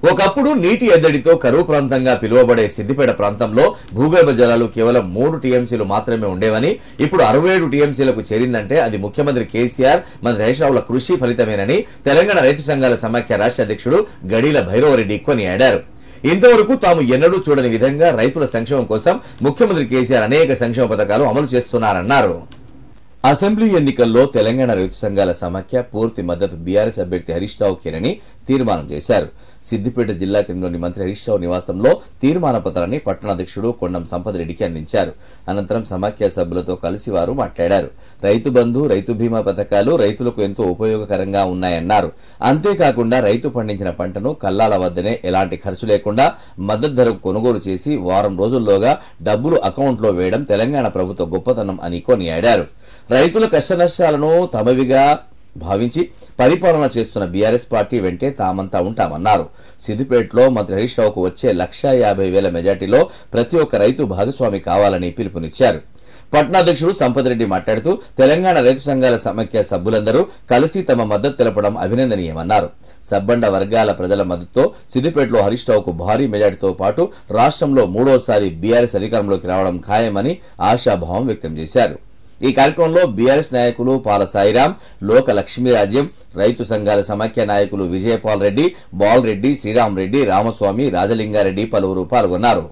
ఒకప్పుడు నీటి ఎద్దడితో కరువు ప్రాంతంగా పిలువబడే సిద్దిపేట ప్రాంతంలో భూగర్భ జలాలు కేవలం మూడు టీఎంసీలు మాత్రమే ఉండేవని ఇప్పుడు అరవై ఏడు టీఎంసీలకు చేరిందంటే అది ముఖ్యమంత్రి కేసీఆర్ మంత్రి హరీష్ రావుల కృషి ఫలితమేనని తెలంగాణ రైతు సంఘాల సమాఖ్య రాష్ట్ర అధ్యక్షుడు గడీల భైరవరెడ్డి కొనియాడారు ఇంతవరకు తాము ఎన్నడూ చూడని విధంగా రైతుల సంక్షేమం కోసం ముఖ్యమంత్రి కేసీఆర్ అనేక సంక్షేమ పథకాలు అమలు చేస్తున్నారన్నారు అసెంబ్లీ ఎన్నికల్లో తెలంగాణ రైతు సంఘాల సమాఖ్య పూర్తి మద్దతు బీఆర్ఎస్ అభ్యర్థి హరీష్ రావుకేనని తీర్మానం చేశారు సిద్దిపేట జిల్లా కేంద్రంలోని మంత్రి హరీష్ రావు నివాసంలో తీర్మాన పత్రాన్ని పట్టణాధ్యక్షుడు కొండం సంపద రెడ్డికి అందించారు అనంతరం సమాఖ్య సభ్యులతో కలిసి వారు మాట్లాడారు రైతు బంధు రైతు బీమా పథకాలు రైతులకు ఎంతో ఉపయోగకరంగా ఉన్నాయన్నారు అంతేకాకుండా రైతు పండించిన పంటను కల్లాల వద్దనే ఎలాంటి ఖర్చు లేకుండా మద్దతు ధరకు కొనుగోలు చేసి వారం రోజుల్లోగా డబ్బులు అకౌంట్లో వేయడం తెలంగాణ ప్రభుత్వ గొప్పతనం అని కొనియాడారు రైతుల కష్టనష్టాలను తమవిగా భావించి పరిపాలన చేస్తున్న బీఆర్ఎస్ పార్టీ వెంటే తామంతా ఉంటామన్నారు సిద్దిపేటలో మంత్రి హరీష్ రావుకు వచ్చే లక్షా యాభై వేల మెజార్టీలో ప్రతి ఒక్క రైతు భాగస్వామి కావాలని పిలుపునిచ్చారు పట్నాధ్యక్షుడు సంపత్ రెడ్డి మాట్లాడుతూ తెలంగాణ రైతు సంఘాల సమాఖ్య సభ్యులందరూ కలిసి తమ మద్దతు తెలపడం అభినందనీయమన్నారు సబ్బండ వర్గాల ప్రజల మద్దతుతో సిద్దిపేటలో హరీష్ రావుకు భారీ మెజార్టీతో పాటు రాష్ట్రంలో మూడోసారి బీఆర్ఎస్ అధికారంలోకి రావడం ఖాయమని ఆశాభావం వ్యక్తం చేశారు ఈ కార్యక్రమంలో బీఆర్ఎస్ నాయకులు పాల సాయిరాం లోక లక్ష్మీరాజ్యం రైతు సంఘాల సమాఖ్య నాయకులు విజయపాల్ రెడ్డి బాల్ రెడ్డి శ్రీరామ్ రెడ్డి రామస్వామి రాజలింగారెడ్డి పలువురు పాల్గొన్నారు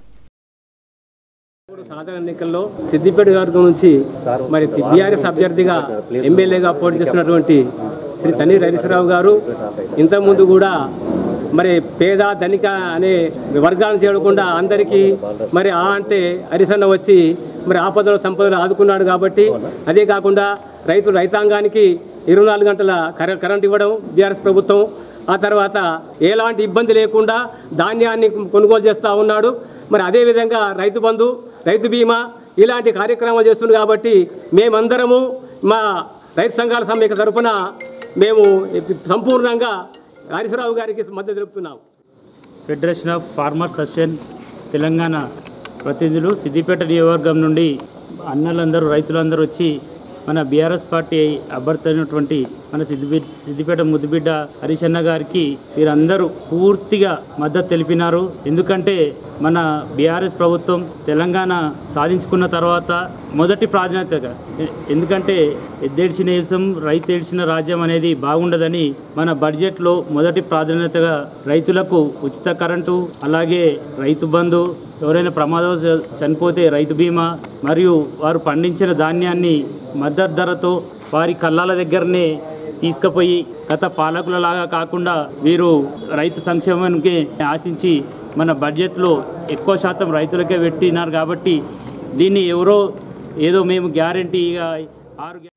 సాధారణ ఎన్నికల్లో సిద్దిపేట వర్గం నుంచి మరి బీఆర్ఎస్ అభ్యర్థిగా ఎమ్మెల్యేగా పోటీ చేస్తున్నటువంటి శ్రీ తని హరీశ్వరరావు గారు ఇంతకుముందు కూడా మరి పేద ధనిక అనే వర్గాలను చేయకుండా అందరికీ మరి ఆ అంటే హరిసన్న వచ్చి మరి ఆపదలు సంపదలు ఆదుకున్నాడు కాబట్టి అదే కాకుండా రైతు రైతాంగానికి ఇరవై నాలుగు గంటల కర కరెంట్ ఇవ్వడం బీఆర్ఎస్ ప్రభుత్వం ఆ తర్వాత ఎలాంటి ఇబ్బంది లేకుండా ధాన్యాన్ని కొనుగోలు చేస్తూ ఉన్నాడు మరి అదేవిధంగా రైతు బంధు రైతు బీమా ఇలాంటి కార్యక్రమాలు చేస్తుంది కాబట్టి మేమందరము మా రైతు సంఘాల సమ్మెక తరపున మేము సంపూర్ణంగా హరీశ్వరరావు గారికి మద్దతు తెలుపుతున్నాం federation of farmers association Telangana ప్రతినిధులు సిద్దిపేట నియోజకవర్గం నుండి అన్నలందరూ రైతులందరూ వచ్చి మన బీఆర్ఎస్ పార్టీ అభ్యర్థి అయినటువంటి మన సిద్దిపేట సిద్దిపేట ముద్దుబిడ్డ హరీష్ అన్న గారికి వీరందరూ పూర్తిగా మద్దతు తెలిపినారు ఎందుకంటే మన బీఆర్ఎస్ ప్రభుత్వం తెలంగాణ సాధించుకున్న తర్వాత మొదటి ప్రాధాన్యతగా ఎ- ఎందుకంటే ఎద్దేడ్చిన దేశం రైతు ఏడ్చిన రాజ్యం అనేది బాగుండదని మన బడ్జెట్లో మొదటి ప్రాధాన్యతగా రైతులకు ఉచిత కరెంటు అలాగే రైతు బంధు ఎవరైనా ప్రమాదం చ- చనిపోతే రైతు బీమా మరియు వారు పండించిన ధాన్యాన్ని మద్దతు ధరతో వారి కళ్ళాల దగ్గరనే తీసుకుపోయి గత పాలకులలాగా కాకుండా వీరు రైతు సంక్షేమానికి ఆశించి మన బడ్జెట్లో ఎక్కువ శాతం రైతులకే పెట్టినారు కాబట్టి దీన్ని ఎవరో ఏదో మేము గ్యారంటీగా ఆరు గ్యా-